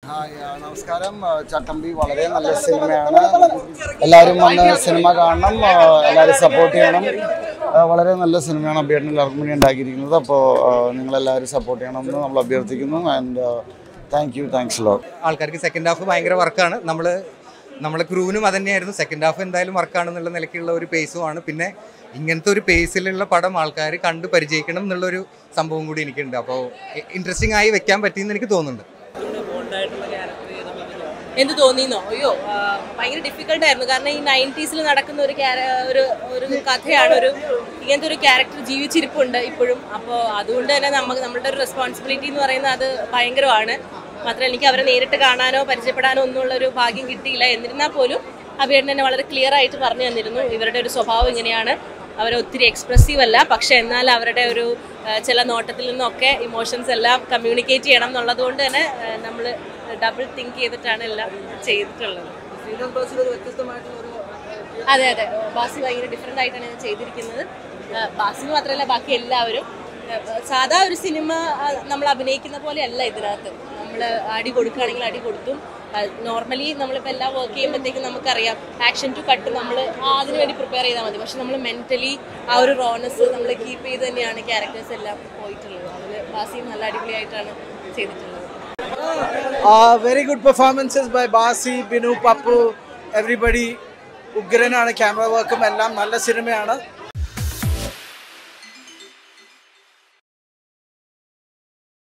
Hi ആ, നമസ്കാരം ആ, ചട്ടമ്പി വളരെ നല്ല സിനിമയാണ് എല്ലാവരും വന്ന് സിനിമ കാണണം ആ, എല്ലാവരും സപ്പോർട്ട് ചെയ്യണം ആ, വളരെ നല്ല സിനിമയാണ് അഭ്യർത്ഥന എല്ലാവർക്കും വേണ്ടി ഉണ്ടാക്കിയിരിക്കുന്നത് അപ്പോൾ നിങ്ങളെല്ലാവരും സപ്പോർട്ട് ചെയ്യണമെന്ന് നമ്മൾ അഭ്യർത്ഥിക്കുന്നു and thank you thanks lot ആൾക്കാർക്ക് സെക്കൻഡ് ഹാഫ് ഭയങ്കര വർക്കാണ് നമ്മൾ നമ്മളെ ക്രൂവിനും അത് തന്നെയായിരുന്നു സെക്കൻഡ് ഹാഫ് എന്തായാലും വർക്കാണെന്നുള്ള നിലയ്ക്കുള്ള ഒരു പേസുമാണ് പിന്നെ ഇങ്ങനത്തെ ഒരു പേസിലുള്ള പടം ആൾക്കാർ കണ്ട് പരിചയിക്കണം എന്നുള്ളൊരു സംഭവം കൂടി എനിക്കുണ്ട് അപ്പോൾ ഇൻട്രസ്റ്റിംഗ് ആയി വെക്കാൻ പറ്റിയെന്ന് എനിക്ക് തോന്നുന്നുണ്ട് എന്ത് തോന്നിന്നോ അയ്യോ ആ, ഭയങ്കര ഡിഫിക്കൽട്ട് ആയിരുന്നു കാരണം ഈ നയൻറ്റീസിൽ നടക്കുന്ന ഒരു ക്യാര- ഒരു ഒരു കഥയാണ് ഒരു ഇങ്ങനത്തെ ഒരു ക്യാരക്ടർ ജീവിച്ചിരിപ്പുണ്ട് ഇപ്പോഴും അപ്പോൾ അതുകൊണ്ട് തന്നെ നമുക്ക് നമ്മളുടെ ഒരു റെസ്പോൺസിബിലിറ്റി എന്ന് പറയുന്നത് അത് ഭയങ്കരമാണ് മാത്രമല്ല എനിക്ക് അവരെ നേരിട്ട് കാണാനോ പരിചയപ്പെടാനോ ഒന്നുമുള്ള ഒരു ഭാഗ്യം കിട്ടിയില്ല എന്നിരുന്നാൽ പോലും അഭിയേട്ടൻ തന്നെ വളരെ ക്ലിയർ ആയിട്ട് പറഞ്ഞു തന്നിരുന്നു ഇവരുടെ ഒരു സ്വഭാവം ഇങ്ങനെയാണ് അവർ ഒത്തിരി എക്സ്പ്രസീവ് അല്ല പക്ഷെ എന്നാൽ അവരുടെ ഒരു ആ, ചില നോട്ടത്തിൽ നിന്നൊക്കെ ഇമോഷൻസ് എല്ലാം കമ്മ്യൂണിക്കേറ്റ് ചെയ്യണം എന്നുള്ളത് കൊണ്ട് തന്നെ നമ്മൾ ഡബിൾ തിങ്ക് ചെയ്തിട്ടാണ് എല്ലാം ചെയ്തിട്ടുള്ളത് അതെ അതെ ബാസി ഭയങ്കര ഡിഫറെൻ്റ് ആയിട്ടാണ് ഇത് ചെയ്തിരിക്കുന്നത് ആ, ബാസി മാത്രമല്ല ബാക്കി എല്ലാവരും ആ, സാധാ ഒരു സിനിമ ആ, നമ്മൾ അഭിനയിക്കുന്ന പോലെയല്ല ഇതിനകത്ത് നമ്മൾ അടി കൊടുക്കുകയാണെങ്കിൽ അടി കൊടുത്തും നോർമലി നമ്മളിപ്പോൾ എല്ലാം വർക്ക് ചെയ്യുമ്പോഴത്തേക്കും നമുക്കറിയാം ആക്ഷൻ ടു കട്ട് നമ്മൾ അതിന് വേണ്ടി പ്രിപ്പയർ ചെയ്താൽ മതി പക്ഷെ നമ്മൾ മെൻ്റലി ആ ഒരു റോണസ് നമ്മൾ കീപ്പ് ചെയ്ത് തന്നെയാണ് ക്യാരക്ടേഴ്സ് എല്ലാം പോയിട്ടുള്ളത് അതിൽ ബാസി നല്ല അടിപൊളിയായിട്ടാണ് ചെയ്തിട്ടുള്ളത് Uh, very good performances by Basi, Binu, Pappu, everybody. ഉഗ്രനാണ് ക്യാമറ വർക്കും എല്ലാം നല്ല സിനിമയാണ്